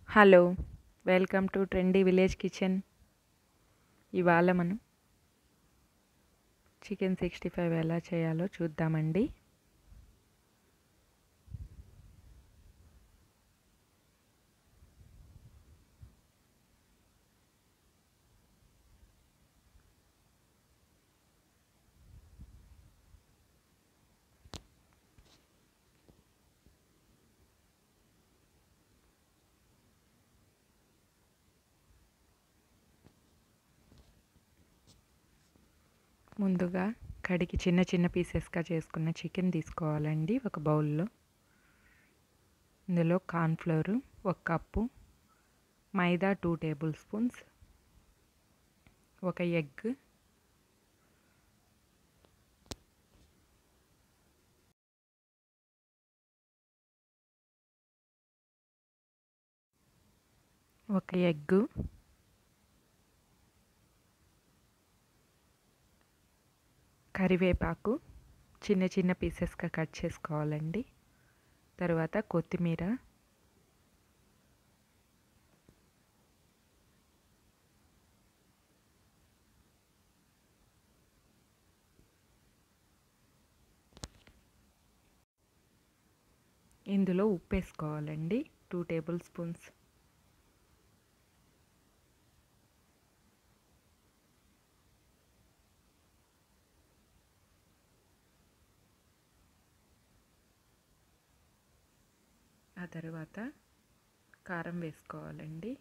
hello welcome to trendy village kitchen ఇవాళ మనం chicken sixty five ఎలా చేయాలో చూద్దామండి ముందుగా కడిగి చిన్న చిన్న పీసెస్గా చేసుకున్న చికెన్ తీసుకోవాలండి ఒక బౌల్లో ఇందులో కార్న్ఫ్లోరు ఒక cup maida two tablespoons ఒక ఎగ్ ఒక ఎగ్గు కరివేపాకు చిన్న చిన్న పీసెస్గా కట్ చేసుకోవాలండి తర్వాత కొత్తిమీర ఇందులో ఉప్పు వేసుకోవాలండి టూ టేబుల్ స్పూన్స్ ఆ తర్వాత కారం వేసుకోవాలండి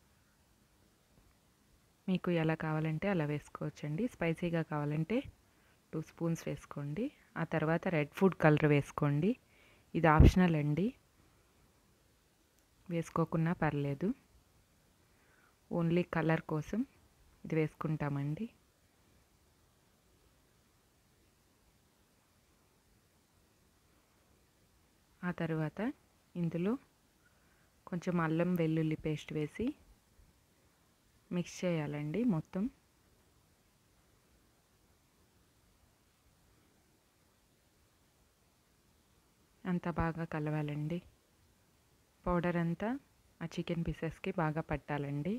మీకు ఎలా కావాలంటే అలా వేసుకోవచ్చండి స్పైసీగా కావాలంటే టూ స్పూన్స్ వేసుకోండి ఆ తర్వాత రెడ్ ఫుడ్ కలర్ వేసుకోండి ఇది ఆప్షనల్ అండి వేసుకోకున్నా పర్లేదు ఓన్లీ కలర్ కోసం ఇది వేసుకుంటామండి ఆ తర్వాత ఇందులో కొంచెం అల్లం వెల్లుల్లి పేస్ట్ వేసి మిక్స్ చేయాలండి మొత్తం అంతా బాగా కలవాలండి పౌడర్ అంతా ఆ చికెన్ పీసెస్కి బాగా పట్టాలండి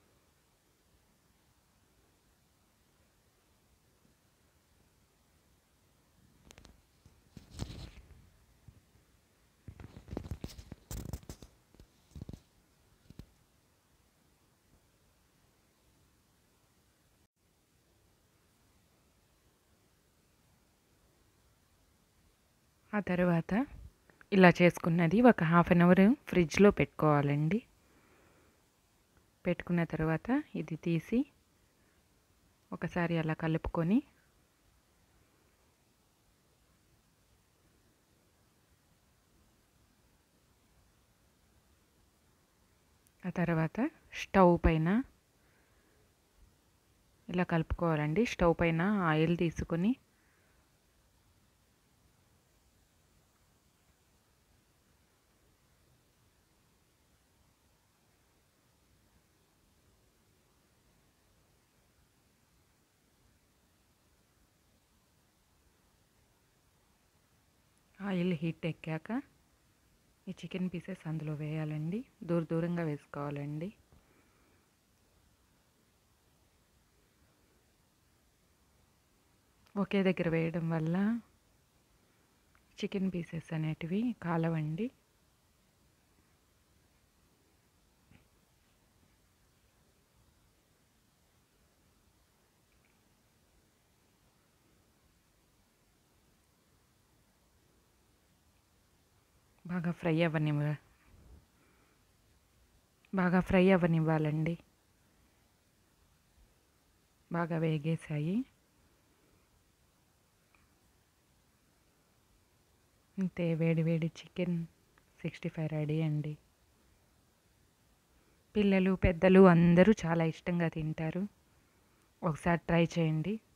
ఆ తర్వాత ఇలా చేసుకున్నది ఒక హాఫ్ అన్ అవర్ ఫ్రిడ్జ్లో పెట్టుకోవాలండి పెట్టుకున్న తర్వాత ఇది తీసి ఒకసారి అలా కలుపుకొని ఆ తర్వాత స్టవ్ పైన ఇలా కలుపుకోవాలండి స్టవ్ పైన ఆయిల్ తీసుకొని ఆయిల్ హీట్ ఎక్కాక ఈ చికెన్ పీసెస్ అందులో వేయాలండి దూర దూరంగా వేసుకోవాలండి ఒకే దగ్గర వేయడం వల్ల చికెన్ పీసెస్ అనేటివి కాలవండి బాగా ఫ్రై అవ్వనివ్వ బాగా ఫ్రై అవ్వనివ్వాలండి బాగా వేగేసాయి అంతే వేడి వేడి చికెన్ సిక్స్టీ ఫైవ్ రెడీ అండి పిల్లలు పెద్దలు అందరూ చాలా ఇష్టంగా తింటారు ఒకసారి ట్రై చేయండి